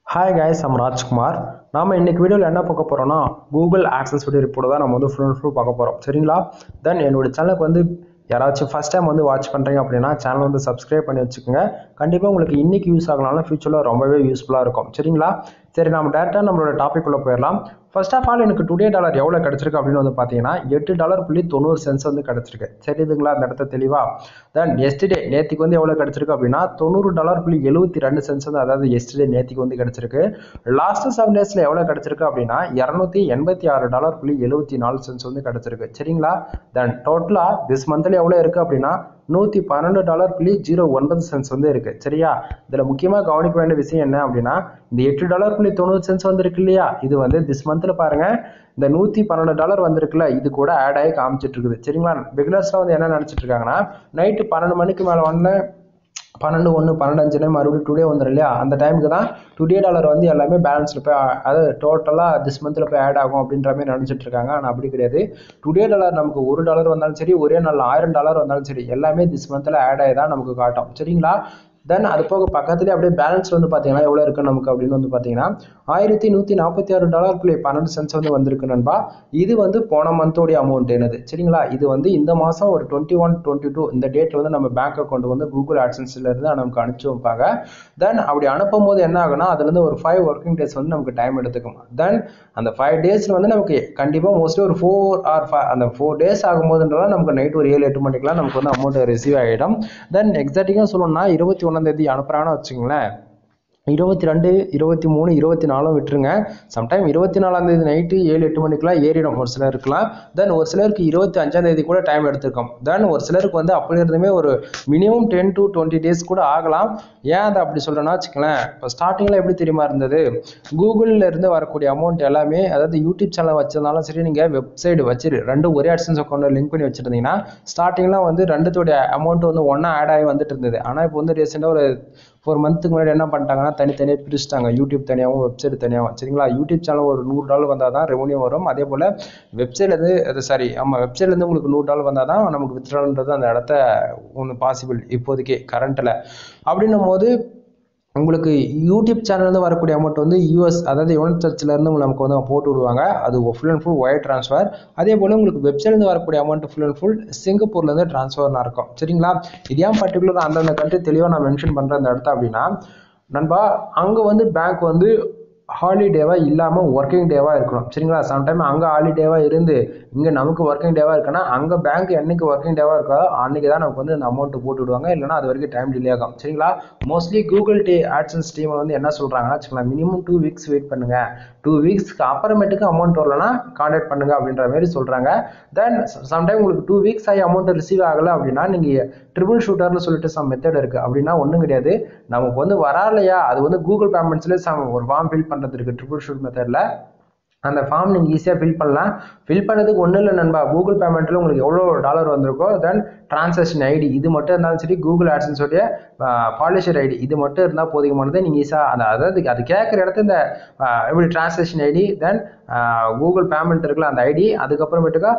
hi guys I'm Rajkumar நாம இன்னைக்கு வீடியோவில் என்ன பார்க்க போகிறோம்னா கூகுள் ஆக்சஸ் வீடியோ ரிப்போர்ட் தான் நம்ம வந்து ஃபுல் அண்ட் ஃபுல் பார்க்க போகிறோம் சரிங்களா தென் என்னோட சேனலுக்கு வந்து யாராச்சும் ஃபஸ்ட் டைம் வந்து வாட்ச் பண்ணுறீங்க அப்படின்னா சேனல் வந்து சப்ஸ்கிரைப் பண்ணி வச்சுக்கோங்க கண்டிப்பாக உங்களுக்கு இன்னைக்கு யூஸ் ஆகலாம்னா ஃபியூச்சரில் ரொம்பவே யூஸ்ஃபுல்லாக இருக்கும் சரிங்களா சரி நம்ம டேரெக்டாக நம்மளோட டாபிக் உள்ள போயிடலாம் ஃபர்ஸ்ட் ஆஃப் ஆல் எனக்கு டுடே டாலர் எவ்வளோ கிடச்சிருக்கு அப்படின்னு வந்து பார்த்தீங்கன்னா எட்டு டாலர் புள்ளி தொண்ணூறு சென்ஸ் வந்து கிடச்சிருக்கு சரிதுங்களா அந்த இடத்த தெளிவா தென் எஸ்டே நேத்திக்கு வந்து எவ்வளோ கிடச்சிருக்கு அப்படின்னா தொண்ணூறு டாலர் புள்ளி எழுபத்தி ரெண்டு சென்ஸ் வந்து அதாவது எஸ்டே நேத்திக்கு வந்து கிடச்சிருக்கு லாஸ்ட் செவன் டேஸில் எவ்வளோ கிடச்சிருக்கு அப்படின்னா இரநூத்தி எண்பத்தி ஆறு டாலர் புள்ளி எழுபத்தி நாலு சென்ஸ் வந்து கிடச்சிருக்கு சரிங்களா தென் டோட்டலாக திஸ் மந்த்ல எவ்வளோ இருக்குது அப்படின்னா நூற்றி பன்னெண்டு டாலர் புள்ளி ஜீரோ ஒன்பது சென்ஸ் வந்து இருக்கு சரியா இதில் முக்கியமாக கவனிக்க வேண்டிய விஷயம் என்ன அப்படின்னா இந்த எட்டு டாலர் புள்ளி தொண்ணூறு சென்ஸ் வந்திருக்கு இல்லையா இது வந்து திஸ் மந்த்தில் பாருங்க இந்த நூற்றி பன்னெண்டு டாலர் வந்திருக்குல்ல இது கூட ஆட் ஆகி காமிச்சிட்டு இருக்குது சரிங்களா பிகினர்ஸ்லாம் வந்து என்ன நினச்சிட்டு இருக்காங்கன்னா நைட்டு பன்னெண்டு மணிக்கு மேலே வந்து பன்னெண்டு ஒன்று பன்னெண்டு அஞ்சுனே மறுபடியும் டுடே வந்துடும் இல்லையா அந்த டைமுக்கு தான் டுடே டாலர் வந்து எல்லாமே பேலன்ஸில் போய் அதாவது டோட்டலாக திஸ் மந்தில் போய் ஆட் ஆகும் அப்படின்ற மாதிரி நினச்சிட்டு இருக்காங்க ஆனால் அப்படி கிடையாது டுடே டாலர் நமக்கு ஒரு டாலர் வந்தாலும் சரி ஒரே நாள் ஆயிரம் டாலர் வந்தாலும் சரி எல்லாமே திஸ் மந்தில் ஆட் ஆகி தான் நமக்கு காட்டும் சரிங்களா தென் அது போக பக்கத்துலேயே அப்படியே பேலன்ஸ் வந்து பார்த்தீங்கன்னா எவ்வளோ இருக்குது நமக்கு அப்படின்னு வந்து பார்த்தீங்கன்னா ஆயிரத்தி நூற்றி நாற்பத்தி ஆறு டாலர் புள்ளி பன்னெண்டு சென்ஸ் வந்து வந்திருக்கு நண்பா இது வந்து போன மந்தோடைய அமௌண்ட் என்னது சரிங்களா இது வந்து இந்த மாதம் ஒரு டுவெண்ட்டி ஒன் டுவெண்ட்டி டூ இந்த டேட்டில் வந்து நம்ம பேங்க் அக்கௌண்ட் வந்து கூகுள் ஆட்சன்ஸ்ல இருந்து நமக்கு அனுப்பிச்சு வைப்பாங்க தென் அப்படி அனுப்பும் போது என்ன ஆகுனா அதுலேருந்து ஒரு ஃபைவ் ஒர்க்கிங் டேஸ் வந்து நமக்கு டைம் எடுத்துக்கும் தென் அந்த ஃபைவ் டேஸில் வந்து நமக்கு கண்டிப்பாக மோஸ்ட்லி ஒரு ஃபோர் ஆர் ஃபைவ் அந்த ஃபோர் டேஸ் ஆகும்போதுன்றதால நமக்கு நைட் ஒரு ஏழு எட்டு மணிக்கெலாம் நமக்கு வந்து அமௌண்ட் ரிசீவ் ஆகிடும் தென் எக்ஸாக்டிங்காக சொல்லணும்னா இருபத்தி ஒன்றாந்தேதி அனுப்புகிறாங்கன்னு வச்சுங்களேன் இருபத்தி ரெண்டு இருபத்தி மூணு இருபத்தி நாலும் விட்டுருங்க சம்டைம் இருபத்தி நாலாம் தேதி நைட்டு ஏழு எட்டு மணிக்கெலாம் ஏறிடும் ஒரு சிலருக்குலாம் தென் ஒரு சிலருக்கு இருபத்தி அஞ்சாம் தேதி கூட டைம் எடுத்திருக்கோம் தென் ஒரு சிலருக்கு வந்து அப்படி இருந்துமே ஒரு minimum ten to twenty days கூட ஆகலாம் ஏன் அதை அப்படி சொல்கிறேன்னா வச்சுக்கலேன் இப்போ ஸ்டார்டிங்கில் எப்படி தெரியுமா இருந்தது கூகுளில் இருந்து வரக்கூடிய அமௌண்ட் எல்லாமே அதாவது யூடியூப் சேனல் வச்சிருந்தாலும் சரி நீங்கள் வெப்சைட் வச்சிரு ரெண்டும் ஒரே அட்சன்ஸ் அக்கௌண்ட்டில் லிங்க் பண்ணி வச்சுருந்தீங்கன்னா ஸ்டார்டிங்லாம் வந்து ரெண்டுத்தோடைய அமௌண்ட் வந்து ஒன்றா ஆட் ஆகி வந்துட்டு இருந்தது ஆனால் இப்போ வந்து ரீசெண்டாக ஒரு ஃபோர் மந்த்துக்கு முன்னாடி என்ன பண்ணிட்டாங்கன்னா தனித்தனியாக பிரிச்சுட்டாங்க யூடியூப் தனியாகவும் வெப்சைட் தனியாகவும் சரிங்களா யூடியூப் சேனல் ஒரு நூறு டாலர் வந்தால் தான் ரெவன்யூ வரும் அதே போல் வெப்சைட்லேருந்து அது சாரி ஆமாம் வெப்சைட்லேருந்து உங்களுக்கு நூறு டாலர் வந்தால் தான் நமக்கு வித்ட்ரால்ன்றது அந்த இடத்த ஒன்று பாசிபிள் இப்போதைக்கு கரண்ட்டில் அப்படின்னும் போது உங்களுக்கு யூடியூப் சேனல்லேருந்து வரக்கூடிய அமௌண்ட் வந்து யூஎஸ் அதாவது யுனைட் சர்ச்சிலேருந்து நமக்கு வந்து போட்டு விடுவாங்க அது full and full wire transfer அதே போல் உங்களுக்கு வெப்சைட்லேருந்து வரக்கூடிய அமௌண்ட் ஃபுல் அண்ட் ஃபுல் சிங்கப்பூர்லேருந்து ட்ரான்ஸ்ஃபர் இருக்கும் சரிங்களா இது ஏன் பர்டிகுலர் அந்தந்த கண்ட்ரி தெளிவாக நான் மென்ஷன் பண்ணுற அந்த இடத்த அப்படின்னா நண்பா அங்கே வந்து பேங்க் வந்து ஹாலிடேவாக இல்லாமல் ஒர்க்கிங் டேவாக இருக்கணும் சரிங்களா சம்டைம் அங்கே ஹாலிடேவாக இருந்து இங்கே நமக்கு ஒர்க்கிங் டேவாக இருக்குன்னா அங்கே பேங்க் என்னைக்கு ஒர்க்கிங் டேவாக இருக்கோ அன்றைக்கி தான் நமக்கு வந்து அந்த அமௌண்ட்டு போட்டு விடுவாங்க இல்லைனா அது வரைக்கும் டைம் டிலே ஆகும் சரிங்களா மோஸ்ட்லி கூகுள் டே ஆட்சன்ஸ் டீம் வந்து என்ன சொல்கிறாங்கன்னா வச்சுக்கலாம் மினிமம் டூ வீக்ஸ் வெயிட் பண்ணுங்கள் டூ வீக்ஸ்க்கு அப்புறமேட்டுக்கு அமௌண்ட் வரலன்னா காண்டாக்ட் பண்ணுங்க அப்படின்ற மாதிரி சொல்கிறாங்க தென் சம்டைம் உங்களுக்கு டூ வீக்ஸ் ஆகி அமௌண்ட் ரிசீவ் ஆகலை அப்படின்னா நீங்கள் ட்ரிபிள் ஷூட்டர்னு சொல்லிட்டு சம் மெத்தட் இருக்குது அப்படின்னா ஒன்றும் கிடையாது நமக்கு வந்து வராலையா அது வந்து கூகுள் பேமெண்ட்ஸ்லேயே சம் ஒரு ஃபார்ம் ஃபில் பண்ணுறது இருக்குது ட்ரிபிள் ஷூட் மெத்தடில் அந்த ஃபார்ம் நீங்கள் ஈஸியாக ஃபில் பண்ணலாம் ஃபில் பண்ணதுக்கு ஒன்றும் இல்லை நண்பா கூகுள் பேமெண்ட்டில் உங்களுக்கு எவ்வளோ டாலர் வந்திருக்கோ தென் டிரான்சாக்ஷன் ஐடி இது மட்டும் இருந்தாலும் சரி கூகுள் ஆட்ஸன்ஸோடைய பாலிஷர் ஐடி இது மட்டும் இருந்தால் போதிகமானது நீங்கள் ஈஸியாக அந்த அதாவது அது கேட்குற இடத்துல இந்த எப்படி transaction ID then Google payment இருக்குல்ல அந்த ஐடி அதுக்கப்புறமேட்டுக்கா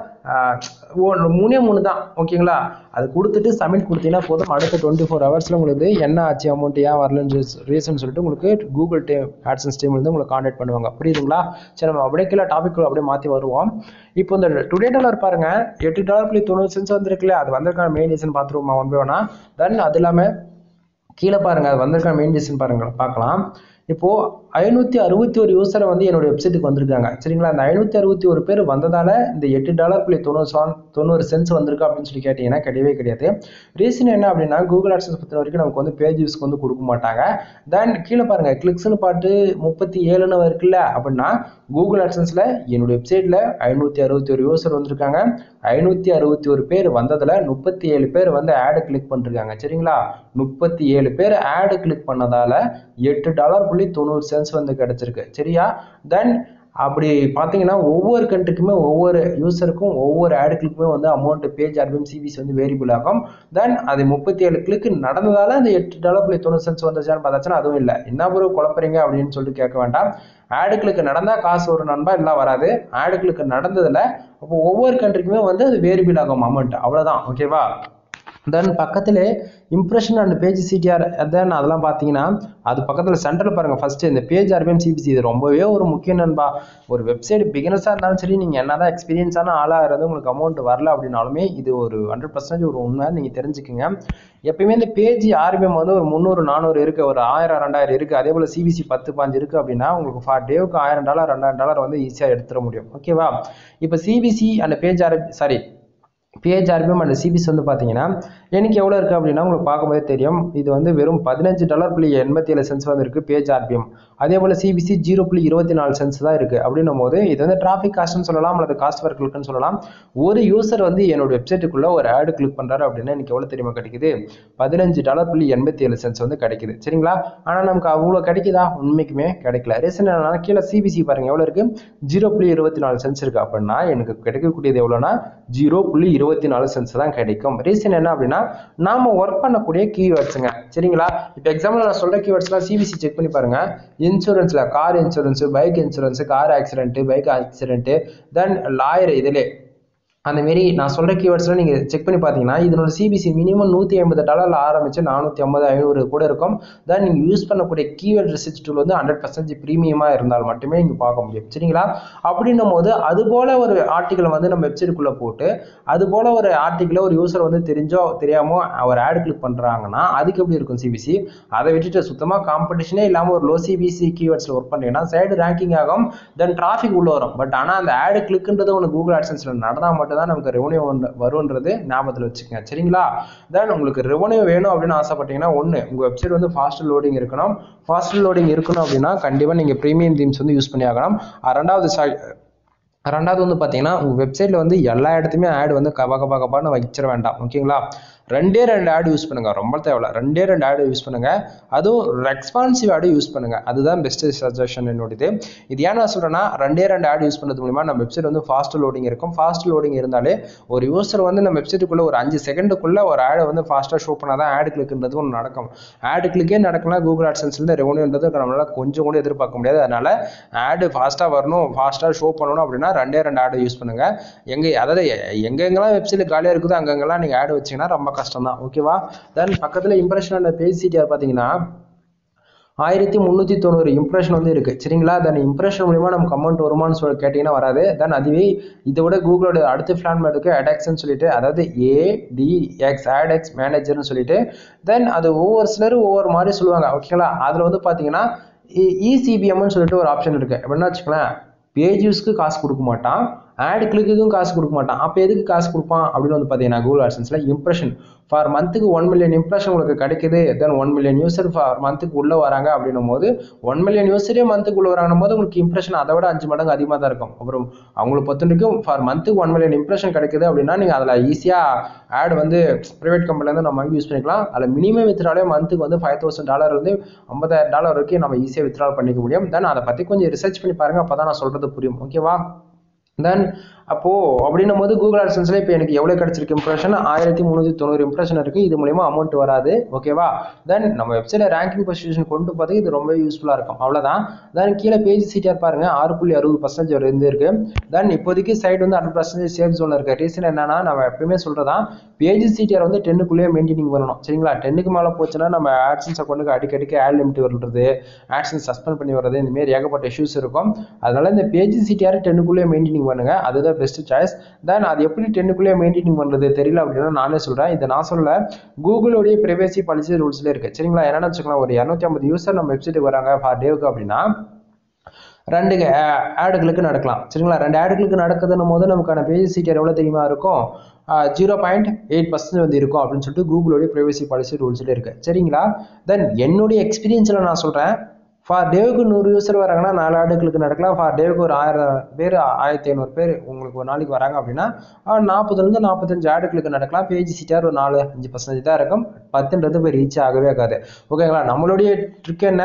மூணே மூணு தான் ஓகேங்களா அது கொடுத்துட்டு சப்மிட் கொடுத்தீங்கன்னா போதும் அடுத்த டுவெண்ட்டி ஃபோர் ஹவர்ஸில் உங்களுக்கு என்ன ஆச்சு அமௌண்ட் ஏன் வரலன்னு ரீசன் சொல்லிட்டு உங்களுக்கு கூகுள் டே ஆட்ஸன்ஸ் டீம் வந்து உங்களை காண்டாக்ட் பண்ணுவாங்க புரியுதுங்களா சரி நம்ம அப்படியே கீழே டாபிக் அப்படியே மாற்றி வருவோம் இப்போ இந்த டுடே டாலர் பாருங்க எட்டு டாலர் புள்ளி தொண்ணூறு சென்ஸ் வந்திருக்குல்ல அது வந்திருக்கான மெயின் ரீசன் பார்த்துருவோமா ஒன் பை ஒன்னா தென் அது இல்லாமல் கீழே பாருங்க அது வந்திருக்கான மெயின் ரீசன் பாருங்க பார்க்கலாம் இப்போ ஐநூற்றி அறுபத்தி ஒரு யூசரை வந்து என்னோட வெப்சைட்டுக்கு வந்திருக்காங்க சரிங்களா அந்த ஐநூற்றி அறுபத்தி ஒரு பேர் வந்ததால இந்த எட்டு டாலர் புள்ளி தொண்ணூறு சான் தொண்ணூறு சென்ஸ் வந்திருக்கு அப்படின்னு சொல்லி கேட்டிங்கன்னா கிடையவே கிடையாது ரீசன் என்ன அப்படின்னா கூகுள் ஆட்சன்ஸ் பொறுத்த வரைக்கும் நமக்கு வந்து பேஜ் யூஸ்க்கு வந்து கொடுக்க மாட்டாங்க தென் கீழே பாருங்க கிளிக்ஸ்னு பாட்டு முப்பத்தி ஏழுன்னு இருக்குல்ல அப்படின்னா கூகுள் ஆட்சன்ஸில் என்னோட வெப்சைட்டில் ஐநூற்றி அறுபத்தி ஒரு யூசர் வந்திருக்காங்க ஐநூற்றி அறுபத்தி ஒரு பேர் வந்ததில் முப்பத்தி ஏழு பேர் வந்து ஆடு கிளிக் பண்ணிருக்காங்க சரிங்களா முப்பத்தி ஏழு பேர் ஆடு கிளிக் பண்ணதால எட்டு டாலர் புள்ளி தொண்ணூறு சென்ஸ் வந்து கிடைச்சிருக்கு சரியா தென் அப்படி பார்த்தீங்கன்னா ஒவ்வொரு கண்ட்ரிக்குமே ஒவ்வொரு யூசருக்கும் ஒவ்வொரு ஆடு கிளிக்குமே வந்து அமௌண்ட் பேஜ் ஆர்பிஎம் சிபிஸ் வந்து வேரியபிள் ஆகும் தென் அது முப்பத்தி ஏழு கிளிக் நடந்ததால அந்த எட்டு டாலர் புள்ளி தொண்ணூறு சென்ஸ் வந்துச்சான்னு பார்த்தாச்சுன்னா அதுவும் இல்லை என்ன ஒரு குழப்பறீங்க அப்படின்னு சொல்லிட்டு கேட்க வேண்டாம் ஆடுகளுக்கு நடந்தால் காசு ஒரு நண்பா இல்லை வராது ஆடுகளுக்கு நடந்ததில் அப்போ ஒவ்வொரு கண்ட்ரிக்குமே வந்து அது வேரியபிள் ஆகும் அமௌண்ட் அவ்வளோதான் ஓகேவா தென் பக்கத்திலே impression and page CTR then அதெல்லாம் பார்த்தீங்கன்னா அது பக்கத்தில் சென்டரில் பாருங்கள் ஃபஸ்ட்டு இந்த பேஜ் ஆர்பிஎம் சிபிசி இது ரொம்பவே ஒரு முக்கிய நண்பா ஒரு வெப்சைட் பிகினர்ஸாக இருந்தாலும் சரி நீங்கள் என்ன தான் எக்ஸ்பீரியன்ஸான ஆளாக இருந்து உங்களுக்கு அமௌண்ட் வரல அப்படின்னாலுமே இது ஒரு ஹண்ட்ரட் பர்சன்டேஜ் ஒரு உண்மை நீங்கள் தெரிஞ்சுக்கோங்க எப்பயுமே இந்த பேஜ் ஆர்பிஎம் வந்து ஒரு முந்நூறு நானூறு இருக்குது ஒரு ஆயிரம் ரெண்டாயிரம் இருக்குது அதே போல் சிபிசி பத்து பாஞ்சு இருக்குது அப்படின்னா உங்களுக்கு ஃபார் டேவுக்கு ஆயிரம் டாலர் ரெண்டாயிரம் டாலர் வந்து ஈஸியாக எடுத்துட முடியும் ஓகேவா இப்போ சிபிசி அந்த page or sorry page RPM and CPC வந்து பார்த்தீங்கன்னா எனக்கு எவ்வளோ இருக்குது அப்படின்னா உங்களுக்கு பார்க்கும்போதே தெரியும் இது வந்து வெறும் பதினஞ்சு டாலர் புள்ளி எண்பத்தி ஏழு சென்ஸ் வந்து இருக்குது பேஜ் ஆர்பிஎம் அதே போல் சிபிசி ஜீரோ புள்ளி இருபத்தி நாலு சென்ஸ் தான் இருக்குது அப்படின்னும் போது இது வந்து டிராஃபிக் காஸ்ட்னு சொல்லலாம் அல்லது காஸ்ட் பர் கிளிக்னு சொல்லலாம் ஒரு யூசர் வந்து என்னோட வெப்சைட்டுக்குள்ளே ஒரு ஆடு கிளிக் பண்ணுறாரு அப்படின்னா எனக்கு எவ்வளோ தெரியுமா கிடைக்குது பதினஞ்சு டாலர் புள்ளி எண்பத்தி ஏழு சென்ஸ் வந்து கிடைக்குது சரிங்களா ஆனால் நமக்கு அவ்வளோ கிடைக்குதா உண்மைக்குமே கிடைக்கல ரீசன் என்னன்னா கீழே சிபிசி பாருங்க எவ்வளோ இருக்குது ஜீரோ புள்ளி இருபத்தி நாலு சென்ஸ் இருக்குது அப்படின்னா எனக்கு கிடைக்கக்கூடியது எவ்வளோனா ஜீரோ புள்ளி இருபத்தி நாலு சென்ஸ் தான் கிடைக்கும் ரீசன் என்ன அப்படின்னா நாம ஒர்க் பண்ணக்கூடிய கீவேர்ட்ஸுங்க சரிங்களா இப்போ எக்ஸாம்பிள் நான் சொல்கிற கீவேர்ட்ஸ்லாம் சிபிசி செக் பண்ணி பாருங்க இன்சூரன்ஸில் car insurance bike insurance car accident bike accident then lawyer இதிலே அந்த மாரி நான் சொல்கிற கீவேர்ட்ஸ்லாம் நீங்கள் செக் பண்ணி பார்த்தீங்கன்னா இதனோட சிபிசி மினிமம் நூற்றி ஐம்பது டாலரில் ஆரம்பிச்சு நானூற்றி ஐம்பது ஐநூறு கூட இருக்கும் தான் நீங்கள் யூஸ் பண்ணக்கூடிய கீவேர்ட் ரிசர்ச் டூல் வந்து ஹண்ட்ரட் பர்சன்டேஜ் ப்ரீமியமாக இருந்தால் மட்டுமே இங்கே பார்க்க முடியும் சரிங்களா அப்படின்னும் போது அது போல் ஒரு ஆர்டிக்கலை வந்து நம்ம வெப்சைட்டுக்குள்ளே போட்டு அது போல் ஒரு ஆர்டிக்கலை ஒரு யூசர் வந்து தெரிஞ்சோ தெரியாமோ ஒரு ஆட் கிளிக் பண்ணுறாங்கன்னா அதுக்கு எப்படி இருக்கும் சிபிசி அதை விட்டுட்டு சுத்தமாக காம்படிஷனே இல்லாமல் ஒரு லோ சிபிசி கீவேர்ட்ஸில் ஒர்க் பண்ணீங்கன்னா சைடு ரேங்கிங் ஆகும் தென் டிராஃபிக் உள்ள வரும் பட் ஆனால் அந்த ஆடு கிளிக்குன்றது ஒன்று கூகுள் ஆட்சன்ஸில் நடந்தால் மட்டும் தான் நமக்கு ரெவன்யூ வரும்ன்றது ஞாபகத்தில் வச்சுக்கோங்க சரிங்களா தென் உங்களுக்கு ரெவன்யூ வேணும் அப்படின்னு ஆசைப்பட்டீங்கன்னா ஒன்று உங்கள் வெப்சைட் வந்து ஃபாஸ்ட் லோடிங் இருக்கணும் ஃபாஸ்ட் லோடிங் இருக்கணும் அப்படின்னா கண்டிப்பாக நீங்கள் ப்ரீமியம் தீம்ஸ் வந்து யூஸ் பண்ணி ஆகணும் ரெண்டாவது ரெண்டாவது வந்து பார்த்தீங்கன்னா உங்கள் வெப்சைட்டில் வந்து எல்லா இடத்துலையுமே ஆட் வந்து கபா கபா கபான்னு வச்சிட வேண்டாம் ஓகேங்களா ரெண்டே ரெண்டு ஆடு யூஸ் பண்ணுங்கள் ரொம்ப தேவையில்ல ரெண்டே ரெண்டு ஆடு யூஸ் பண்ணுங்கள் அதுவும் ரெஸ்பான்சிவ் ஆடு யூஸ் பண்ணுங்கள் அதுதான் பெஸ்ட்டு சஜஷன் என்னோடது இது ஏன் நான் சொல்கிறேன்னா ரெண்டே ரெண்டு ஆடு யூஸ் பண்ணுறது மூலிமா நம்ம வெப்சைட் வந்து ஃபாஸ்ட் லோடிங் இருக்கும் ஃபாஸ்ட் லோடிங் இருந்தாலே ஒரு யூசர் வந்து நம்ம வெப்சைட்டுக்குள்ளே ஒரு அஞ்சு செகண்டுக்குள்ளே ஒரு ஆடை வந்து ஃபாஸ்ட்டாக ஷோ பண்ணால் தான் ஆடு கிளிக்ன்றது ஒன்று நடக்கும் ஆடு கிளிக்கே நடக்கலாம் கூகுள் ஆட்சன்ஸ்லேருந்து ரெவன்யூன்றது நம்மளால் கொஞ்சம் கூட எதிர்பார்க்க முடியாது அதனால் ஆடு ஃபாஸ்ட்டாக வரணும் ஃபாஸ்ட்டாக ஷோ பண்ணணும் அப்படின்னா ரெண்டே ரெண்டு ஆடு யூஸ் பண்ணுங்கள் எங்கே அதாவது எங்கெங்கெல்லாம் வெப்சைட் காலியாக இருக்குதோ அங்கங்கெல்லாம் நீங்கள் ஆடு வச்சிங்கன்னா ரொம்ப கஷ்டம் தான் ஓகேவா தென் பக்கத்தில் இம்ப்ரெஷன் அண்ட் பேஜ் சிடிஆர் பார்த்தீங்கன்னா ஆயிரத்தி முந்நூற்றி தொண்ணூறு இம்ப்ரெஷன் வந்து இருக்குது சரிங்களா தென் இம்ப்ரெஷன் மூலிமா நமக்கு அமௌண்ட் வருமானு சொல்லி கேட்டிங்கன்னா வராது தென் அதுவே இதை விட கூகுளோட அடுத்த பிளான் இருக்குது அடாக்ஸ்ன்னு சொல்லிட்டு அதாவது ஏடிஎக்ஸ் ஆடெக்ஸ் மேனேஜர்னு சொல்லிட்டு தென் அது ஒவ்வொரு சிலரும் ஒவ்வொரு மாதிரி சொல்லுவாங்க ஓகேங்களா அதில் வந்து பார்த்தீங்கன்னா இசிபிஎம்னு சொல்லிட்டு ஒரு ஆப்ஷன் இருக்குது எப்படின்னா வச்சுக்கலாம் பேஜ் யூஸ்க்கு காசு கொடுக்க மாட்டான் ஆட் கிளிக்குக்கும் காசு கொடுக்க மாட்டான் அப்போ எதுக்கு காசு கொடுப்பான் அப்படின்னு வந்து பார்த்தீங்கன்னா கூகுள் ஆட்சன்ஸில் இம்ப்ரெஷன் ஃபார் மந்த்துக்கு ஒன் மில்லியன் இம்ப்ரெஷன் உங்களுக்கு கிடைக்குது then one million user for மந்த்துக்கு உள்ளே வராங்க அப்படின்னும் போது ஒன் மில்லியன் யூசரே மந்த்துக்கு உள்ள வராங்கும் போது உங்களுக்கு இம்ப்ரெஷன் அதை விட அஞ்சு மடங்கு அதிகமாக தான் இருக்கும் அப்புறம் அவங்களை பொறுத்த வரைக்கும் ஃபார் மந்த்துக்கு ஒன் மில்லியன் இம்ப்ரெஷன் கிடைக்குது அப்படின்னா நீங்கள் அதில் ஈஸியாக ஆட் வந்து ப்ரைவேட் கம்பெனிலேருந்து நம்ம வாங்கி யூஸ் பண்ணிக்கலாம் அதில் மினிமம் வித்ராலே மந்த்துக்கு வந்து ஃபைவ் தௌசண்ட் டாலர் வந்து ஐம்பதாயிரம் டாலர் வரைக்கும் நம்ம ஈஸியாக வித்ட்ரால் பண்ணிக்க முடியும் தென் அதை பற்றி கொஞ்சம் ரிசர்ச் பண்ணி பாருங்கள் அப்போ தான் நான் சொல்கிறது புரியும் ஓகேவா தென் அப்போது அப்படின்னும் போது கூகுள் ஆட்சன்ஸில் இப்போ எனக்கு எவ்வளோ கிடச்சிருக்கு இம்ப்ரெஷன் ஆயிரத்தி முந்நூற்றி தொண்ணூறு இம்ப்ரெஷன் இருக்குது இது மூலிமா அமௌண்ட் வராது ஓகேவா தென் நம்ம வெப்சைட்டில் ரேங்கிங் பொசிஷன் கொண்டு பார்த்து இது ரொம்ப யூஸ்ஃபுல்லாக இருக்கும் அவ்வளோதான் தென் கீழே பேஜ் சீட்டாக பாருங்க ஆறு புள்ளி அறுபது பர்சன்டேஜ் இருந்து இருக்கு தென் இப்போதைக்கு சைடு வந்து ஹண்ட்ரட் பர்சன்டேஜ் சேஃப் ஜோனில் இருக்க ரீசன் என்னன்னா நம்ம எப்பயுமே சொல்கிறதா பேஜ் சீட்டியர் வந்து டென்னுக்குள்ளேயே மெயின்டைனிங் பண்ணணும் சரிங்களா டென்னுக்கு மேலே போச்சுன்னா நம்ம ஆட்சன்ஸ் அக்கௌண்ட்டுக்கு அடிக்கடிக்கு ஆட் லிமிட் வருது ஆட்சன்ஸ் சஸ்பெண்ட் பண்ணி வர்றது இந்த மாதிரி ஏகப்பட்ட இஷ்யூஸ் இருக்கும் அதனால இந்த பேஜ் சீட்டியார் டென்னுக்குள்ளேயே மெயின்டைனிங் பண்ணுங்க அதுதான் பெஸ்ட் சாய்ஸ் தென் அது எப்படி டென்னுக்குள்ளேயே மெயின்டைனிங் பண்ணுறது தெரியல அப்படின்னா நானே சொல்கிறேன் இதை நான் சொல்ல கூகுளோடைய ப்ரைவேசி பாலிசி ரூல்ஸில் இருக்குது சரிங்களா என்னென்னு வச்சுக்கலாம் ஒரு இரநூத்தி ஐம்பது யூசர் நம்ம வெப்சைட்டுக்கு வராங்க ஃபார் டேவுக்கு அப்படின்னா ரெண்டு ஆடுகளுக்கு நடக்கலாம் சரிங்களா ரெண்டு ஆடுகளுக்கு நடக்குதுன்னும் போது நமக்கான பேஜ் சீட்டர் எவ்வளோ தெரியுமா இருக்கும் ஜீரோ பாயிண்ட் எயிட் பர்சன்ட் வந்து இருக்கும் அப்படின்னு சொல்லிட்டு கூகுளோடைய ப்ரைவேசி பாலிசி ரூல்ஸில் இருக்குது சரிங்களா தென் என்னுடைய எக்ஸ்பீரியன்ஸில் நான் சொல்கிறேன் ஃபார் டேவுக்கு நூறு யூசர் வராங்கன்னா நாலு ஆடுகளுக்கு நடக்கலாம் ஃபார் டேவுக்கு ஒரு ஆயிரம் பேர் ஆயிரத்தி ஐநூறு பேர் உங்களுக்கு ஒரு நாளைக்கு வராங்க அப்படின்னா நாற்பதுலேருந்து நாற்பத்தஞ்சு ஆடுகளுக்கு நடக்கலாம் பேஜ் சீட்டார் ஒரு நாலு அஞ்சு பர்சன்டேஜ் தான் இருக்கும் பத்துன்றது போய் ரீச் ஆகவே ஆகாது ஓகேங்களா நம்மளுடைய ட்ரிக் என்ன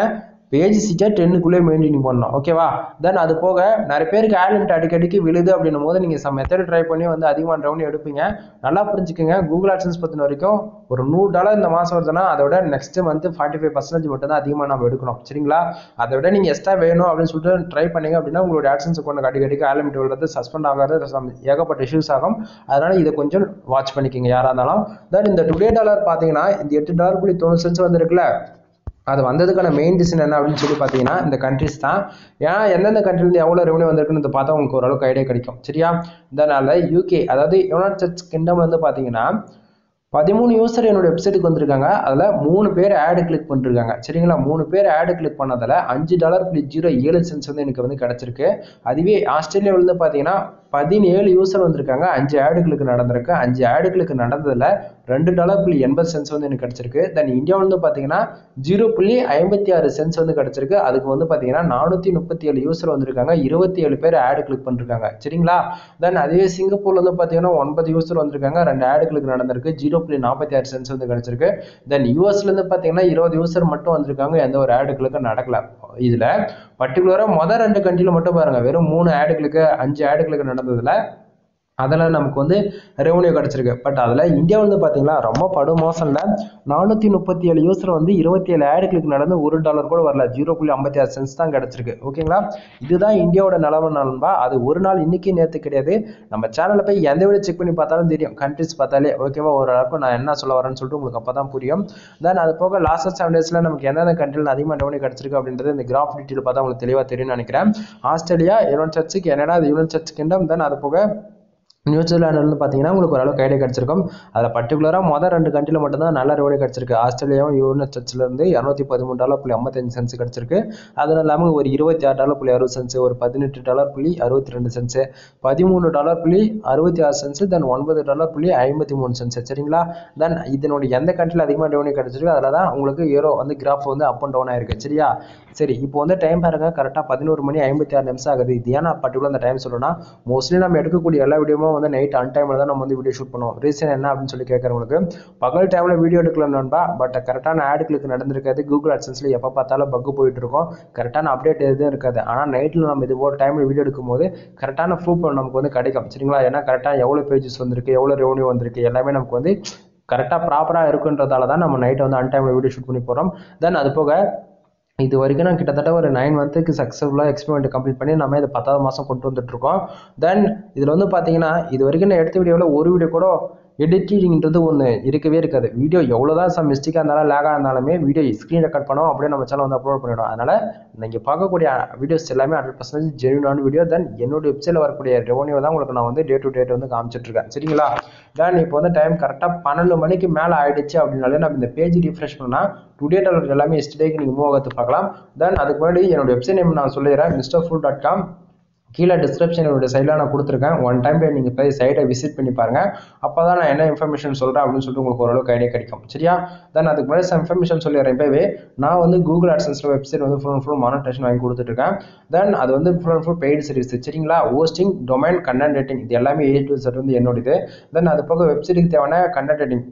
பேஜ் சீட்டை டென்னுக்குள்ளே மெயின்டைன் பண்ணணும் ஓகேவா தென் அது போக நிறைய பேருக்கு ஆட் லிமிட் அடிக்கடிக்கு விழுது அப்படின்னும் போது நீங்கள் சம் மெத்தட் ட்ரை பண்ணி வந்து அதிகமான ரெவன்யூ எடுப்பீங்க நல்லா புரிஞ்சுக்கோங்க கூகுள் ஆட்சன்ஸ் பற்றின வரைக்கும் ஒரு நூறு டாலர் இந்த மாதம் வருதுன்னா அதோட next month forty five percentage மட்டும் தான் அதிகமாக நம்ம எடுக்கணும் சரிங்களா அதை விட நீங்கள் எக்ஸ்ட்ரா வேணும் அப்படின்னு சொல்லிட்டு ட்ரை பண்ணீங்க அப்படின்னா உங்களோட ஆட்சன்ஸ் கொண்டு அடிக்கடிக்கு ஆட் லிமிட் விழுறது சஸ்பெண்ட் ஆகாது some ஏகப்பட்ட இஷ்யூஸ் ஆகும் அதனால இதை கொஞ்சம் வாட்ச் பண்ணிக்கோங்க யாராக இருந்தாலும் தென் இந்த டுடே டாலர் பார்த்தீங்கன்னா இந்த எட்டு டாலர் புள்ளி தொண்ணூறு சென்ஸ் வந்திருக்குல்ல அது வந்ததுக்கான மெயின் ரீசன் என்ன அப்படின்னு சொல்லி பார்த்தீங்கன்னா இந்த கண்ட்ரிஸ் தான் ஏன்னா எந்தெந்த countryல எவ்வளோ ரெவன்யூ வந்திருக்குன்னு பார்த்தா உங்களுக்கு ஓரளவுக்கு ஐடியா கிடைக்கும் சரியா இதனால யூகே அதாவது யுனைடெட் ஸ்டேட்ஸ் கிங்டம் வந்து பார்த்தீங்கன்னா பதிமூணு யூசர் என்னோட வெப்சைட்டுக்கு வந்திருக்காங்க அதில் மூணு பேர் ஆடு கிளிக் பண்ணிருக்காங்க சரிங்களா மூணு பேர் ஆடு கிளிக் பண்ணதில் அஞ்சு டாலர் புள்ளி ஜீரோ ஏழு சென்ஸ் வந்து எனக்கு வந்து கிடச்சிருக்கு அதுவே ஆஸ்திரேலியாவில் வந்து பார்த்தீங்கன்னா பதினேழு யூசர் வந்திருக்காங்க அஞ்சு ஆடுகளுக்கு நடந்திருக்கு அஞ்சு ஆடுகளுக்கு நடந்ததில் ரெண்டு டாலர் புள்ளி எண்பது சென்ஸ் வந்து எனக்கு கிடச்சிருக்கு தென் இந்தியா வந்து பார்த்தீங்கன்னா ஜீரோ புள்ளி ஐம்பத்தி ஆறு சென்ஸ் வந்து கிடச்சிருக்கு அதுக்கு வந்து பார்த்தீங்கன்னா நானூற்றி முப்பத்தி ஏழு யூசர் வந்திருக்காங்க இருபத்தி ஏழு பேர் ஆடு கிளிக் பண்ணிருக்காங்க சரிங்களா தென் அதுவே சிங்கப்பூர்ல வந்து பார்த்தீங்கன்னா ஒன்பது யூசர் வந்திருக்காங்க ரெண்டு ஆடுகளுக்கு நடந்திருக்கு ஜீரோ புள்ளி நாற்பத்தி ஆறு சென்ஸ் வந்து கிடச்சிருக்கு தென் யூஎஸ்ல இருந்து பார்த்தீங்கன்னா இருபது யூசர் மட்டும் வந்திருக்காங்க எந்த ஒரு ஆடுகளுக்கும் நடக்கல இதில் பர்டிகுலராக மொதல் ரெண்டு கண்ட்ரியில் மட்டும் பாருங்க வெறும் மூணு ஆடுகளுக்கு அஞ்சு ஆடுகளுக்கு நடந்ததுல அதில் நமக்கு வந்து ரெவன்யூ கிடச்சிருக்கு பட் அதில் இந்தியா வந்து பார்த்தீங்களா ரொம்ப படு மோசம்ல நானூற்றி முப்பத்தி ஏழு யூசர் வந்து இருபத்தி ஏழு ஆடுகளுக்கு நடந்து ஒரு டாலர் கூட வரல ஜீரோ புள்ளி ஐம்பத்தி ஆறு சென்ஸ் தான் கிடச்சிருக்கு ஓகேங்களா இதுதான் இந்தியாவோட நிலமை நண்பா அது ஒரு நாள் இன்னைக்கு நேற்று கிடையாது நம்ம சேனலில் போய் எந்த வீடியோ செக் பண்ணி பார்த்தாலும் தெரியும் கண்ட்ரிஸ் பார்த்தாலே ஓகேவா ஓரளவுக்கு நான் என்ன சொல்ல வரேன்னு சொல்லிட்டு உங்களுக்கு அப்போ தான் புரியும் தென் அது போக லாஸ்ட் செவன் டேஸில் நமக்கு எந்தெந்த கண்ட்ரியில் அதிகமாக ரெவன்யூ கிடச்சிருக்கு அப்படின்றது இந்த கிராஃப் டீட்டெயில் பார்த்தா உங்களுக்கு தெளிவாக தெரியும்னு நினைக்கிறேன் Australia united states Canada united சர்ச் கிங்டம் தென் அது போக நியூசிலாந்து வந்து பார்த்தீங்கன்னா உங்களுக்கு ஓரளவுக்கு ஐடியா கிடச்சிருக்கும் அதில் பர்டிகுலராக மொதல் ரெண்டு கண்ட்ரியில் மட்டும்தான் நல்ல ரெவன்யூ கிடச்சிருக்கு ஆஸ்திரேலியாவும் யூனிட் சர்ச்சிலேருந்து இரநூத்தி பதிமூணு டாலர் புள்ளி ஐம்பத்தஞ்சு சென்ஸ் கிடச்சிருக்கு அதுவும் இல்லாமல் ஒரு இருபத்தி ஆறு டாலர் புள்ளி அறுபது சென்ஸ் ஒரு பதினெட்டு டாலர் புள்ளி அறுபத்தி ரெண்டு சென்ஸ் பதிமூணு டாலர் புள்ளி அறுபத்தி ஆறு சென்ஸ் தென் ஒன்பது டாலர் புள்ளி ஐம்பத்தி மூணு சென்ஸ் சரிங்களா தென் இதனுடைய எந்த கண்ட்ரியில் அதிகமாக ரெவன்யூ கிடச்சிருக்கு அதில் தான் உங்களுக்கு ஏரோ வந்து கிராஃப் வந்து அப் அண்ட் டவுன் ஆயிருக்கு சரியா சரி இப்போ வந்து டைம் பாருங்க கரெக்டாக பதினோரு மணி ஐம்பத்தி ஆறு நிமிஷம் ஆகுது இது ஏன் நான் பர்டிகுலர் அந்த டைம் சொல்றேன்னா மோஸ்ட்லி நம்ம எடுக்கக்கூடிய எல்லா வீடியோவும் வந்து நைட் அன் டைமில் தான் நம்ம வந்து வீடியோ ஷூட் பண்ணுவோம் ரீசன் என்ன அப்படின்னு சொல்லி கேட்குறவங்களுக்கு பகல் டைமில் வீடியோ எடுக்கலன்னா பட் கரெக்டான ஆடுகளுக்கு நடந்திருக்காது கூகுள் அட்சன்ஸில் எப்போ பார்த்தாலும் பக்கு போயிட்டு இருக்கும் கரெக்டான அப்டேட் எதுவும் இருக்காது ஆனால் நைட்டில் நம்ம இது போல் டைமில் வீடியோ எடுக்கும்போது கரெக்டான ப்ரூஃப் நமக்கு வந்து கிடைக்கும் சரிங்களா ஏன்னா கரெக்டாக எவ்வளோ பேஜஸ் வந்திருக்கு எவ்வளோ ரெவன்யூ வந்திருக்கு எல்லாமே நமக்கு வந்து கரெக்டாக ப்ராப்பராக இருக்குன்றதால தான் நம்ம நைட் வந்து அன் டைமில் வீடியோ ஷூட் பண்ணி போகிறோம் தென் அது போக இது வரைக்கும் நான் கிட்டத்தட்ட ஒரு நைன் மந்த்துக்கு சக்ஸஸ்ஃபுல்லாக எக்ஸ்பெரிமெண்ட் கம்ப்ளீட் பண்ணி நம்ம இது பத்தாவது மாதம் கொண்டு வந்துட்டுருக்கோம் தென் இதில் வந்து பார்த்தீங்கன்னா இது வரைக்கும் நான் எடுத்த வீடியோவில் ஒரு வீடியோ கூட எடிட்டிங்ன்றது ஒன்று இருக்கவே இருக்காது வீடியோ எவ்வளோ தான் சம் மிஸ்டேக்காக இருந்தாலும் லேகாக இருந்தாலுமே வீடியோ ஸ்க்ரீன் ரெக்கார்ட் பண்ணோம் அப்படியே நம்ம சேனல் வந்து அப்லோட் பண்ணிவிடும் அதனால் நீங்கள் பார்க்கக்கூடிய வீடியோஸ் எல்லாமே ஹண்ட்ரட் பர்சன்டேஜ் ஜென்யூனான வீடியோ தென் என்னோட வெப்சைட்டில் வரக்கூடிய ரெவன்யூ தான் உங்களுக்கு நான் வந்து டே டு டேட் வந்து காமிச்சிட்ருக்கேன் சரிங்களா தென் இப்போ வந்து டைம் கரெக்டாக பன்னெண்டு மணிக்கு மேலே ஆயிடுச்சு அப்படின்னாலே நம்ம இந்த பேஜ் ரிஃப்ரெஷ் பண்ணால் டுடே டாலர் எல்லாமே எஸ்டேக்கு நீங்கள் மூவ் ஆகிறது பார்க்கலாம் தென் அதுக்கு முன்னாடி என்னோட வெப்சைட் நேம் நான் சொல்லிடுறேன் மிஸ்டர் ஃபுல் டாட் காம் கீழே டிஸ்கிரிப்ஷன் என்னோட சைடில் நான் கொடுத்துருக்கேன் ஒன் டைம் போய் நீங்கள் போய் சைட்டை விசிட் பண்ணி பாருங்கள் அப்போ தான் நான் என்ன இன்ஃபர்மேஷன் சொல்கிறேன் அப்படின்னு சொல்லிட்டு உங்களுக்கு ஓரளவுக்கு ஐடியா கிடைக்கும் சரியா தென் அதுக்கு முன்னாடி some இன்ஃபர்மேஷன் சொல்லிடுறேன் இப்போவே நான் வந்து கூகுள் ஆட்சன்ஸில் வெப்சைட் வந்து ஃபுல் ஃபுல் மானிட்டேஷன் வாங்கி கொடுத்துட்ருக்கேன் தென் அது வந்து full and full paid service சரிங்களா ஹோஸ்டிங் டொமைன் கண்டென்ட் ரேட்டிங் இது எல்லாமே ஏ டு செட் வந்து என்னோடது தென் அது போக வெப்சைட்டுக்கு தேவையான கண்டென்ட் ரேட்டிங்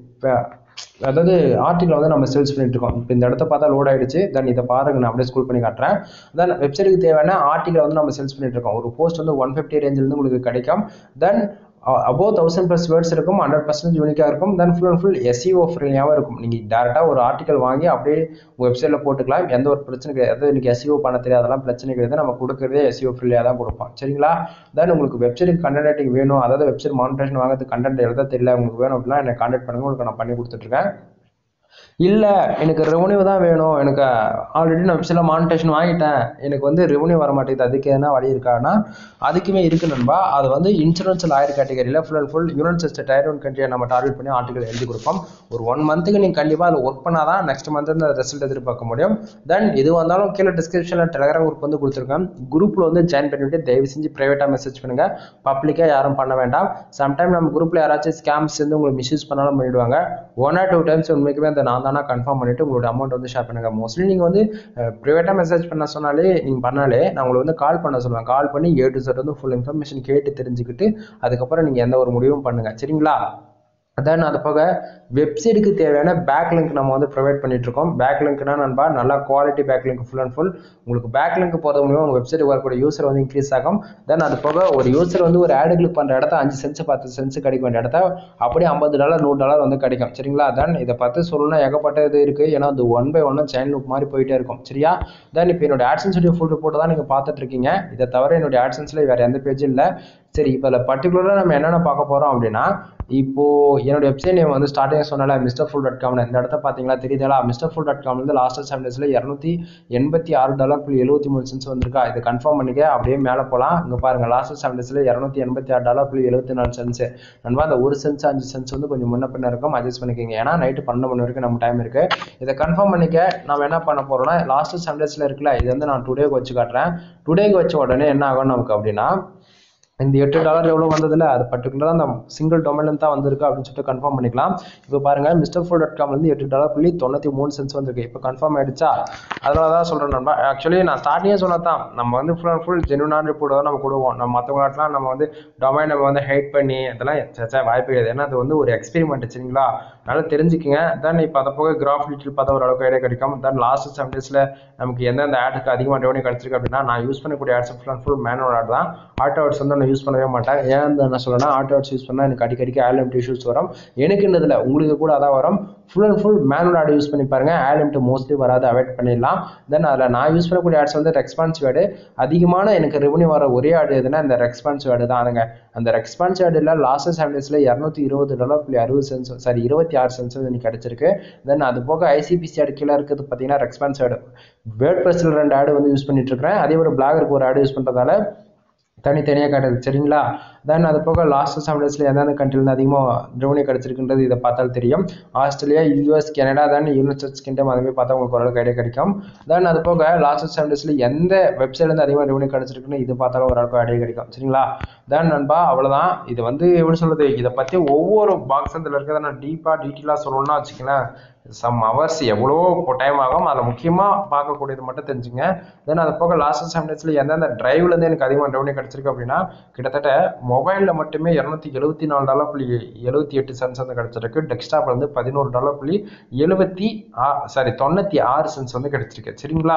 அதாவது ஆர்டிகல் வந்து நம்ம சேல்ஸ் பண்ணிட்டு இருக்கோம் இப்போ இந்த இடத்த பார்த்தா லோட் ஆயிடுச்சு தென் இதை பாருங்க நான் அப்படியே ஸ்கூல் பண்ணி காட்டுறேன் தென் வெப்சைட்டுக்கு தேவையான ஆர்டிகல் வந்து நம்ம சேல்ஸ் பண்ணிட்டு இருக்கோம் ஒரு போஸ்ட் வந்து ஒன் ஃபிஃப்டி ரேஞ்சிலேருந்து உங்களுக்கு கிடைக்கும் then above thousand plus words இருக்கும் ஹண்ட்ரட் பர்சன்ட் யூனிக்காக இருக்கும் then full and full SEO ஃப்ரெண்ட்லியாகவும் இருக்கும் நீங்கள் டேரெக்டாக ஒரு ஆர்டிகல் வாங்கி அப்படியே உங்கள் வெப்சைட்டில் போட்டுக்கலாம் எந்த ஒரு பிரச்சனை கிடையாது அதாவது எனக்கு எஸ்இஓ பண்ண தெரியாது அதெல்லாம் பிரச்சனை கிடையாது நம்ம கொடுக்குறதே எஸ்இஓ ஃப்ரெண்ட்லியாக தான் கொடுப்போம் சரிங்களா தென் உங்களுக்கு வெப்சைட்டுக்கு கண்டென்ட் ரேட்டிங் வேணும் அதாவது வெப்சைட் மானிட்டேஷன் வாங்குறது கண்டென்ட் எழுத தெரியல உங்களுக்கு வேணும் அப்படின்னா என்னை கான்டாக்ட் பண்ணுங்க உங்களுக்கு நான் பண்ணி கொடுத்துட்ருக்கேன் இல்லை எனக்கு ரெவன்யூ தான் வேணும் எனக்கு ஆல்ரெடி நான் வெப்சைட்டில் மானிட்டேஷன் வாங்கிட்டேன் எனக்கு வந்து ரெவன்யூ வர மாட்டேங்குது அதுக்கு என்ன வழி இருக்கான்னா அதுக்குமே இருக்கு நண்பா அது வந்து இன்சூரன்ஸ் லாயர் கேட்டகரியில் full and full united states tier one கண்ட்ரியை நம்ம டார்கெட் பண்ணி ஆர்டிகல் எழுதி கொடுப்போம் ஒரு ஒன் மந்த்துக்கு நீங்கள் கண்டிப்பாக அதில் ஒர்க் பண்ணால் தான் நெக்ஸ்ட் மந்த் அந்த ரிசல்ட் எதிர்பார்க்க முடியும் தென் இது வந்தாலும் கீழே டிஸ்கிரிப்ஷனில் டெலகிராம் குரூப் வந்து கொடுத்துருக்கேன் குரூப்பில் வந்து ஜாயின் பண்ணிவிட்டு தயவு செஞ்சு ப்ரைவேட்டாக மெசேஜ் பண்ணுங்கள் பப்ளிக்காக யாரும் பண்ண வேண்டாம் சம்டைம் நம்ம குரூப்பில் யாராச்சும் ஸ்கேம்ஸ் வந்து உங்களுக்கு மிஸ்யூஸ் பண்ணாலும் பண்ணிவிடுவாங்க ஒன் ஆர் டூ டைம்ஸ் உண்மைக்குமே அந்த நான் தானே கன்ஃபார்ம் பண்ணிவிட்டு உங்களோட அமௌண்ட் வந்து ஷேர் பண்ணுங்கள் மோஸ்ட்லி நீங்கள் வந்து ப்ரைவேட்டாக மெசேஜ் பண்ண சொன்னாலே நீங்கள் பண்ணாலே நான் உங்களை வந்து கால் பண்ண சொல்லுவேன் கால் பண்ணி ஏ டு செட் வந்து ஃபுல் இன்ஃபர்மேஷன் கேட்டு தெரிஞ்சுக்கிட்டு அதுக்கப்புறம் நீங்கள் எந்த ஒரு முடிவும் பண்ணுங்கள் சரிங்களா தென் அது போக வெப்சைட்டுக்கு தேவையான பேக் லிங்க் நம்ம வந்து ப்ரொவைட் பண்ணிட்டு இருக்கோம் பேக் லிங்க்னா நண்பா நல்லா quality back link full and full உங்களுக்கு பேக் லிங்க் போகிறது மூலியமாக உங்கள் வெப்சைட் வரக்கூடிய யூசர் வந்து இன்க்ரீஸ் ஆகும் தென் அது போக ஒரு யூசர் வந்து ஒரு ஆடு கிளிக் பண்ணுற இடத்த அஞ்சு சென்ஸ் பத்து சென்ஸ் கிடைக்க வேண்டிய இடத்த அப்படியே ஐம்பது டாலர் நூறு டாலர் வந்து கிடைக்கும் சரிங்களா தென் இதை பார்த்து சொல்லணும்னா ஏகப்பட்ட இது இருக்குது ஏன்னா அது ஒன் பை ஒன்னு செயின் லுக் மாதிரி போயிட்டே இருக்கும் சரியா தென் இப்போ என்னோட ஆட்சன்ஸ் ஃபுல் ரிப்போர்ட் தான் நீங்கள் பார்த்துட்டு இருக்கீங்க இதை தவிர என்னுடைய ஆட்சன்ஸில் வேறு எந்த பேஜும் இல்லை சரி இப்போ அதில் பர்டிகுலராக நம்ம என்னென்ன பார்க்க போகிறோம் அப்படின்னா இப்போ என்னோட வெப்சைட் நேம் வந்து ஸ்டார்டிங் சொன்னால மிஸ்டர் ஃபுல் டாட் காம்னு இந்த இடத்த பார்த்தீங்களா தெரியுதா மிஸ்டர் ஃபுல் டாட் காம்லேருந்து லாஸ்ட் செவன் டேஸில் இரநூத்தி எண்பத்தி ஆறு டாலர் புள்ளி எழுபத்தி மூணு சென்ஸ் வந்திருக்கா இது கன்ஃபார்ம் பண்ணிக்க அப்படியே மேலே போகலாம் இங்கே பாருங்கள் லாஸ்ட் செவன் டேஸில் இரநூத்தி எண்பத்தி ஆறு டாலர் புள்ளி எழுபத்தி நாலு சென்ஸ் நண்பா அந்த ஒரு சென்ஸ் அஞ்சு சென்ஸ் வந்து கொஞ்சம் முன்ன பின்ன இருக்கும் அட்ஜஸ்ட் பண்ணிக்கோங்க ஏன்னா நைட்டு பன்னெண்டு மணி வரைக்கும் நம்ம டைம் இருக்குது இதை கன்ஃபார்ம் பண்ணிக்க நம்ம என்ன பண்ண போகிறோம்னா லாஸ்ட் செவன் டேஸில் இருக்குல்ல இது வந்து நான் டுடேக்கு வச்சு காட்டுறேன் டுடேக்கு வச்ச உடனே என்ன ஆகும் நமக்கு அப்படின்னா இந்த எட்டு டாலர் எவ்வளோ வந்ததில்ல அது பர்டிகுலராக அந்த சிங்கிள் டொமைன் தான் வந்திருக்கு அப்படின்னு சொல்லிட்டு கன்ஃபார்ம் பண்ணிக்கலாம் இப்போ பாருங்க மிஸ்டர் ஃபுல் டாட் காம்லேருந்து எட்டு டாலர் புள்ளி தொண்ணூற்றி மூணு சென்ஸ் வந்திருக்கு இப்போ கன்ஃபார்ம் ஆயிடுச்சா அதனால தான் சொல்கிறேன் நண்பா ஆக்சுவலி நான் ஸ்டார்டிங்கே சொன்னதான் நம்ம வந்து ஃபுல் அண்ட் ஃபுல் ஜென்யூனான ரிப்போர்ட் தான் நம்ம கொடுவோம் நம்ம மற்றவங்களாட்டலாம் நம்ம வந்து டொமைன் நம்ம வந்து ஹைட் பண்ணி அதெல்லாம் சச்சா வாய்ப்பு கிடையாது ஏன்னா அது வந்து ஒரு எக்ஸ்பெரிமெண்ட் சரிங்களா அதனால தெரிஞ்சுக்கங்க தென் இப்போ அதை போக கிராஃப் டீட்டெயில் பார்த்தா ஓரளவுக்கு ஐடியா கிடைக்கும் தென் லாஸ்ட் செவன் டேஸில் நமக்கு எந்தெந்த ஆடுக்கு அதிகமாக ரெவன்யூ கிடைச்சிருக்கு அப்படின்னா நான் யூஸ் பண்ணக்கூடிய ads full and full manual ad தான் ஆட்டோ ஆட்ஸ் வந்து நான் யூஸ் பண்ணவே மாட்டேன் ஏன் என்ன சொல்லணும்னா ஆட்டோ ஆட்ஸ் யூஸ் பண்ணால் எனக்கு அடிக்கடிக்கு ஆலிமிட் இஷ்யூஸ் வரும் எனக்கு என்னதில்ல உங்களுக்கு கூட அதான் வரும் full and full manual ad use பண்ணி பாருங்க ஆலிமிட் மோஸ்ட்லி வராது அவாய்ட் பண்ணிடலாம் தென் அதில் நான் யூஸ் பண்ணக்கூடிய ஆட்ஸ் வந்து ரெஸ்பான்சிவ் ஆடு அதிகமான எனக்கு ரெவன்யூ வர ஒரே ஆடு எதுனா இந்த ரெஸ்பான்சிவ் ஆடு தான் அதுங்க அந்த ரெஸ்பான்சிவ் ஆடில் லாஸ்ட் செவன் டேஸில் இரநூத்தி இருபது டாலர் புள்ளி அறுபது சென்ஸ் சாரி இருபத்தி ஆறு சென்ஸ் வந்து எனக்கு கிடைச்சிருக்கு தென் அது போக ஐசிபிசி ஆடு கீழே இருக்கிறது பார்த்தீங்கன்னா ரெஸ்பான்சிவ் ஆடு வேர்ட் ப்ரெஸ்ஸில் ரெண்டு ஆடு வந்து யூஸ் பண்ணிட்டு இருக்கிறேன் அதே ஒரு பிளாகருக்கு ஒரு ஆடு யூஸ் பண்ணுறதால தனித்தனியாக காட்டுது சரிங்களா தென் அது போக லாஸ்ட் செவன் டேஸில் எந்தெந்த கண்ட்ரிலேருந்து அதிகமாக ரெவன்யூ கிடச்சிருக்குன்றது இதை பார்த்தால் தெரியும் Australia US Canada then united kingdom அதுமாதிரி பார்த்தா உங்களுக்கு ஓரளவுக்கு ஐடியா கிடைக்கும் தென் அது போக லாஸ்ட் செவன் டேஸில் எந்த வெப்சைட்லேருந்து அதிகமாக ரெவன்யூ கிடச்சிருக்குன்னு இது பார்த்தாலும் ஓரளவுக்கு ஐடியா கிடைக்கும் சரிங்களா தென் நண்பா அவ்வளோதான் இது வந்து எப்படி சொல்கிறது இதை பற்றி ஒவ்வொரு பாக்ஸ் இதில் இருக்கிறத நான் டீப்பாக டீட்டெயிலாக சொல்லணும்னா வச்சுக்கலாம் சம் ஹவர்ஸ் எவ்வளோ டைம் ஆகும் அதில் முக்கியமாக பார்க்கக்கூடியது மட்டும் தெரிஞ்சுங்க தென் அது போக லாஸ்ட் செவன் டேஸில் எந்தெந்த டிரைவ்லேருந்து எனக்கு அதிகமாக ரெவன்யூ கிடச்சிருக்கு அப்படின்னா கிட்டத்தட்ட மொபைலில் மட்டுமே இரநூத்தி எழுபத்தி நாலு டாலர் புள்ளி எழுபத்தி எட்டு சென்ஸ் வந்து கிடச்சிருக்கு டெஸ்க்டாப்பில் வந்து பதினோரு டாலர் புள்ளி எழுபத்தி ஆ சாரி தொண்ணூற்றி ஆறு சென்ஸ் வந்து கிடச்சிருக்கு சரிங்களா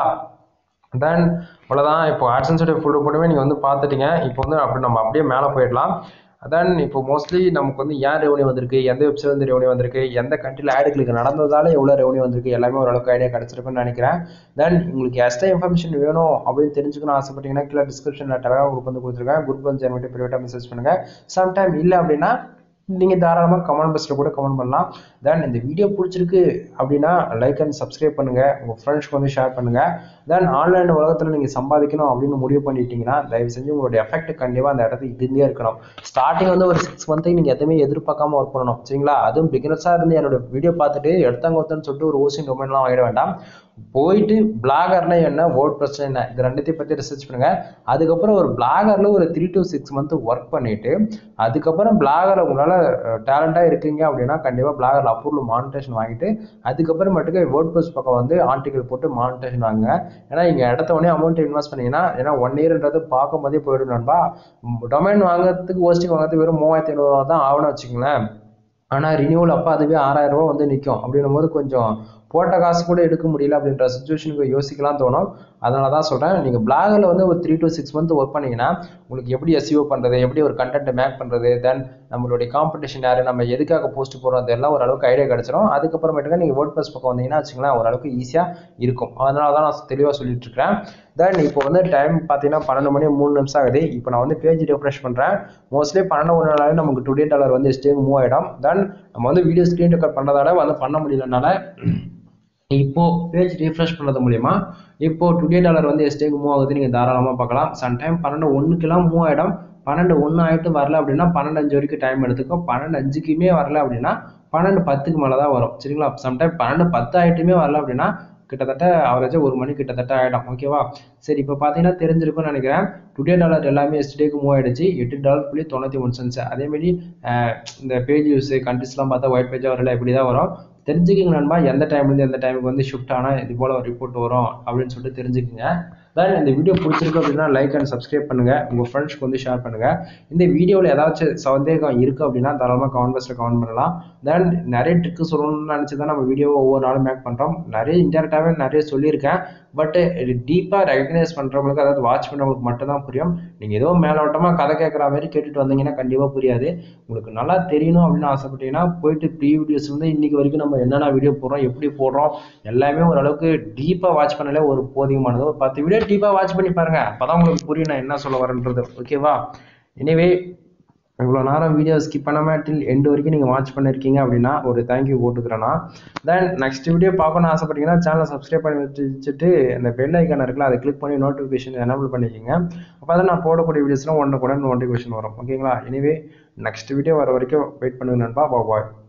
தென் அவ்வளோதான் இப்போ ஆட்சன்ஸோடைய ஃபுல் ரிப்போர்ட்டுமே நீங்கள் வந்து பார்த்துட்டீங்க இப்போ வந்து அப்படி நம்ம அப்படியே மேலே போயிடலாம் தென் இப்போ மோஸ்ட்லி நமக்கு வந்து ஏன் ரெவன்யூ வந்திருக்கு எந்த வெப்சைட் வந்து ரெவன்யூ வந்திருக்கு எந்த கண்ட்ரியில் ஆடு கிளிக் நடந்ததால எவ்வளோ ரெவன்யூ வந்திருக்கு எல்லாமே ஓரளவுக்கு ஐடியா கிடச்சிருக்குன்னு நினைக்கிறேன் தென் உங்களுக்கு எக்ஸ்ட்ரா இன்ஃபர்மேஷன் வேணும் அப்படின்னு தெரிஞ்சுக்கணும் ஆசைப்பட்டீங்கன்னா கீழே டிஸ்கிரிப்ஷனில் டெலகிராம் குரூப் வந்து கொடுத்துருக்கேன் குரூப் வந்து ஜென்மேட்டு ப்ரைவேட்டாக மெசேஜ் பண்ணுங்கள் சம்டைம் இல்லை அப்படின்னா நீங்கள் தாராளமாக கமெண்ட் பாக்ஸில் கூட கமெண்ட் பண்ணலாம் தென் இந்த வீடியோ பிடிச்சிருக்கு அப்படின்னா லைக் அண்ட் சப்ஸ்கிரைப் பண்ணுங்கள் உங்கள் ஃப்ரெண்ட்ஸ்க்கு வந்து ஷேர் பண்ணுங்கள் தென் ஆன்லைன் உலகத்தில் நீங்கள் சம்பாதிக்கணும் அப்படின்னு முடிவு பண்ணிட்டீங்கன்னா தயவு செஞ்சு உங்களுடைய எஃபெக்ட் கண்டிப்பாக அந்த இடத்துக்கு இருந்தே இருக்கணும் ஸ்டார்டிங் வந்து ஒரு சிக்ஸ் மந்த்துக்கு நீங்கள் எதுவுமே எதிர்பார்க்காம ஒர்க் பண்ணணும் சரிங்களா அதுவும் பிகினர்ஸாக இருந்து என்னோட வீடியோ பார்த்துட்டு எடுத்தாங்க ஒருத்தன்னு சொல்லிட்டு ஒரு ஓசிங் டொமைன்லாம் வாங்கிட வேண்டாம் போயிட்டு பிளாகர்னா என்ன வேர்ட் ப்ரெஸ் என்ன இது ரெண்டுத்தையும் பற்றி ரிசர்ச் பண்ணுங்க அதுக்கப்புறம் ஒரு பிளாகரில் ஒரு three to six month work பண்ணிட்டு அதுக்கப்புறம் பிளாகர் உங்களால் டேலண்டாக இருக்கீங்க அப்படின்னா கண்டிப்பாக பிளாகரில் அப்ரூவல் மானிட்டேஷன் வாங்கிட்டு அதுக்கப்புறமேட்டுக்கு வேர்ட் ப்ரெஸ் பக்கம் வந்து ஆர்டிகல் போட்டு மானிட்டேஷன் வாங்குங்க ஏன்னா இங்கே இடத்த உடனே அமௌண்ட் இன்வெஸ்ட் பண்ணீங்கன்னா ஏன்னா ஒன் இயர்ன்றது பார்க்கும் போதே போயிடும் நண்பா டொமைன் வாங்குறதுக்கு ஹோஸ்டிங் வாங்குறதுக்கு வெறும் மூவாயிரத்தி ஐநூறுவா தான் ஆகணும்னு வச்சுக்கோங்களேன் ஆனால் ரினியூவல் அப்போ அதுவே ஆறாயிரம் ரூபா வந்து நிற்கும் அப்படின்னும் போது கொஞ்சம் போட்ட காசு கூட எடுக்க முடியல அப்படின்ற சுச்சுவேஷனுக்கு யோசிக்கலாம் தோணும் அதனால தான் சொல்கிறேன் நீங்கள் பிளாகில் வந்து ஒரு three to six month work பண்ணீங்கன்னா உங்களுக்கு எப்படி எஸ்இஓ பண்ணுறது எப்படி ஒரு கண்டென்ட் மேக் பண்ணுறது தென் நம்மளுடைய காம்படிஷன் யார் நம்ம எதுக்காக போஸ்ட் போடுறோம் அதெல்லாம் ஓரளவுக்கு ஐடியா கிடச்சிரும் அதுக்கப்புறமேட்டுக்கு நீங்கள் வேர்ட் ப்ளஸ் பக்கம் வந்தீங்கன்னா வச்சுங்களேன் ஓரளவுக்கு ஈஸியாக இருக்கும் அதனால தான் நான் தெளிவாக சொல்லிட்டு இருக்கிறேன் தென் இப்போ வந்து டைம் பார்த்தீங்கன்னா பன்னெண்டு மணி மூணு நிமிஷம் ஆகுது இப்போ நான் வந்து பேஜ் ரெஃப்ரெஷ் பண்ணுறேன் மோஸ்ட்லி பன்னெண்டு ஒன்று நாளாவே நமக்கு டுடே டாலர் வந்து ஸ்டேக் மூவ் ஆகிடும் தென் நம்ம வந்து வீடியோ ஸ்க்ரீன் ரெக்கார்ட் பண்ணுறதால வந்து பண்ண முடியலனால இப்போ பேஜ் ரீஃப்ரெஷ் பண்ணுறது மூலியமா இப்போ டுடே டாலர் வந்து எஸ்டேக்கு மூவ் ஆகுது நீங்கள் தாராளமாக பார்க்கலாம் சம்டைம் பன்னெண்டு ஒன்றுக்கெல்லாம் மூவ் ஆகிடும் பன்னெண்டு ஒன்று ஆகிட்டு வரல அப்படின்னா பன்னெண்டு அஞ்சு வரைக்கும் டைம் எடுத்துக்கும் பன்னெண்டு அஞ்சுக்குமே வரல அப்படின்னா பன்னெண்டு பத்துக்கு மேலே தான் வரும் சரிங்களா சம்டைம் பன்னெண்டு பத்து ஆகிட்டுமே வரல அப்படின்னா கிட்டத்தட்ட அவரேஜாக ஒரு மணி கிட்டத்தட்ட ஆகிடும் ஓகேவா சரி இப்போ பார்த்தீங்கன்னா தெரிஞ்சிருக்கும்னு நினைக்கிறேன் டுடே டாலர் எல்லாமே எஸ்டேக்கு மூவ் ஆயிடுச்சு எட்டு டாலர் புள்ளி தொண்ணூற்றி மூணு சென்ஸ் அதேமாரி இந்த பேஜ் யூஸ் கண்ட்ரிஸ்லாம் பார்த்தா ஒயிட் பேஜாக வரல இப்படி தான் வரும் தெரிஞ்சுக்கிங்க நண்பா எந்த டைம்லேருந்து எந்த டைமுக்கு வந்து ஷிஃப்ட் ஆனால் இது போல் ஒரு ரிப்போர்ட் வரும் அப்படின்னு சொல்லிட்டு தெரிஞ்சுக்கங்க தென் இந்த வீடியோ பிடிச்சிருக்கு அப்படின்னா லைக் அண்ட் சப்ஸ்கிரைப் பண்ணுங்கள் உங்கள் ஃப்ரெண்ட்ஸ்க்கு வந்து ஷேர் பண்ணுங்கள் இந்த வீடியோவில் ஏதாச்சும் சந்தேகம் இருக்குது அப்படின்னா தாராளமாக கமெண்ட் பாக்ஸில் கமெண்ட் பண்ணலாம் தென் நிறைய ட்ரிக்கு சொல்லணும்னு நினச்சி தான் நம்ம வீடியோவை ஒவ்வொரு நாளும் மேக் பண்ணுறோம் நிறைய இன்டெரக்டாகவே நிறைய சொல்லியிருக்கேன் பட் இது டீப்பாக ரெகக்னைஸ் பண்ணுறவங்களுக்கு அதாவது வாட்ச் பண்ணுறவங்களுக்கு மட்டும்தான் புரியும் நீங்கள் ஏதோ மேலோட்டமாக கதை கேட்குற மாதிரி கேட்டுட்டு வந்தீங்கன்னா கண்டிப்பாக புரியாது உங்களுக்கு நல்லா தெரியணும் அப்படின்னு ஆசைப்பட்டீங்கன்னா போயிட்டு ப்ரீ வீடியோஸ் வந்து இன்னைக்கு வரைக்கும் நம்ம என்னென்ன வீடியோ போடுறோம் எப்படி போடுறோம் எல்லாமே ஓரளவுக்கு டீப்பாக வாட்ச் பண்ணாலே ஒரு போதியமானது ஒரு பத்து வீடியோ டீப்பாக வாட்ச் பண்ணி பாருங்க அப்பதான் உங்களுக்கு புரியும் நான் என்ன சொல்ல வரேன்றது ஓகேவா எனிவே இவ்வளோ நேரம் வீடியோ ஸ்கிப் பண்ணாமல் டில் எண்டு வரைக்கும் நீங்கள் வாட்ச் பண்ணியிருக்கீங்க அப்படின்னா ஒரு தேங்க்யூ போட்டுக்கிறேன்னா தென் நெக்ஸ்ட் வீடியோ பார்க்கணும்னு ஆசைப்பட்டீங்கன்னா சேனலை சப்ஸ்கிரைப் பண்ணி வச்சுட்டு அந்த பெல் ஐக்கான் இருக்குல்ல அதை கிளிக் பண்ணி நோட்டிஃபிகேஷன் எனபிள் பண்ணிக்கோங்க அப்போ தான் நான் போடக்கூடிய வீடியோஸ்லாம் ஒன்று கூட நோட்டிஃபிகேஷன் வரும் ஓகேங்களா எனிவே நெக்ஸ்ட் வீடியோ வர வரைக்கும் வெயிட் பண்ணுங்க நண்பா பாய்